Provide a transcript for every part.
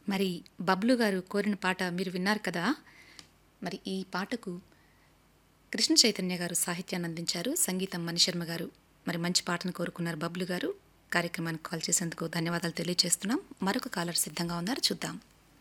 మరి బబ్లు గారు కోరిన పాట మీరు విన్నారు కదా మరి ఈ పాటకు కృష్ణ చైతన్య గారు సాహిత్యాన్ని అందించారు సంగీతం మణిశర్మ గారు మరి మంచి పాటను కోరుకున్నారు బబ్లు గారు కార్యక్రమానికి కాల్ చేసేందుకు ధన్యవాదాలు తెలియజేస్తున్నాం మరొక కాలర్ సిద్ధంగా ఉన్నారు చూద్దాం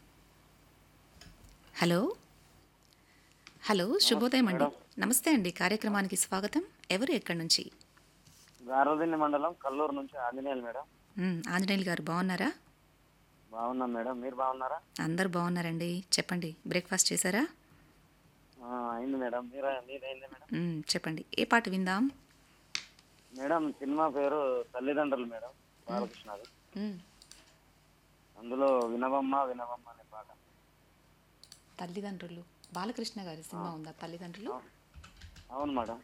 హలో హలో శుభోదయం అండి నమస్తే అండి కార్యక్రమానికి స్వాగతం ఎవరు ఎక్కడి నుంచి గారదిండి మండలం కల్లూరు నుంచి ఆంజనేయులు మేడం మ్, ఆంజనేయులు గారు బాగున్నారా బాగున్నాం మేడం మీరు బాగున్నారా అందరు బాగున్నారండి చెప్పండి బ్రేక్ఫాస్ట్ చేశారా ఆ, అయింది మేడం మీరు మీదైంది మేడం మ్, చెప్పండి ఏ పాట విందాం మేడం సినిమా పేరు తల్లిదండ్రులు మేడం బాలకృష్ణది మ్, అందులో వినవమ్మ వినవమ్మ అనే పాట తల్లిదండ్రులు బాలకృష్ణ గారి సినిమా ఉందా తల్లిదండ్రులు అవును మేడం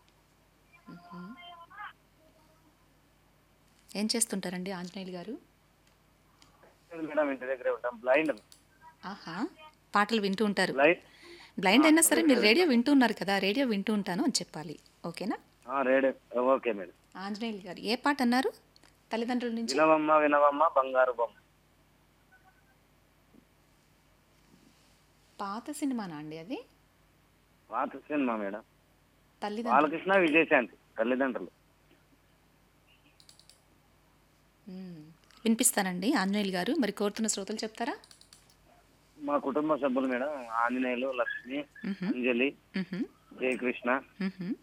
ఏం చేస్తుంటారండి ఆంజనేయులు గారు లేదు మేడం ఇంటి దగ్గరే ఉంటాం బ్లైండ్ ఆహా పాటలు వింటూ ఉంటారు బ్లైండ్ బ్లైండ్ అయినా సరే మీరు రేడియో వింటూ ఉన్నారు కదా రేడియో వింటూ ఉంటాను అని చెప్పాలి ఓకేనా రేడియో ఓకే మేడం ఆంజనేయులు గారు ఏ పాట అన్నారు తల్లిదండ్రుల నుంచి వినవమ్మ వినవమ్మ బంగారు బొమ్మ పాత సినిమానా అండి అది పాత సినిమా మేడం తల్లిదండ్రులు బాలకృష్ణ విజయశాంతి తల్లిదండ్రులు మ్, వినిపిస్తానండి ఆంజనేయులు గారు మరి కోరుతున్న శ్రోతలు చెప్తారా మా కుటుంబ సభ్యులు మేడం ఆంజనేయులు లక్ష్మి మ్హూ, అంజలి మ్హూ, జయకృష్ణ మ్హూ.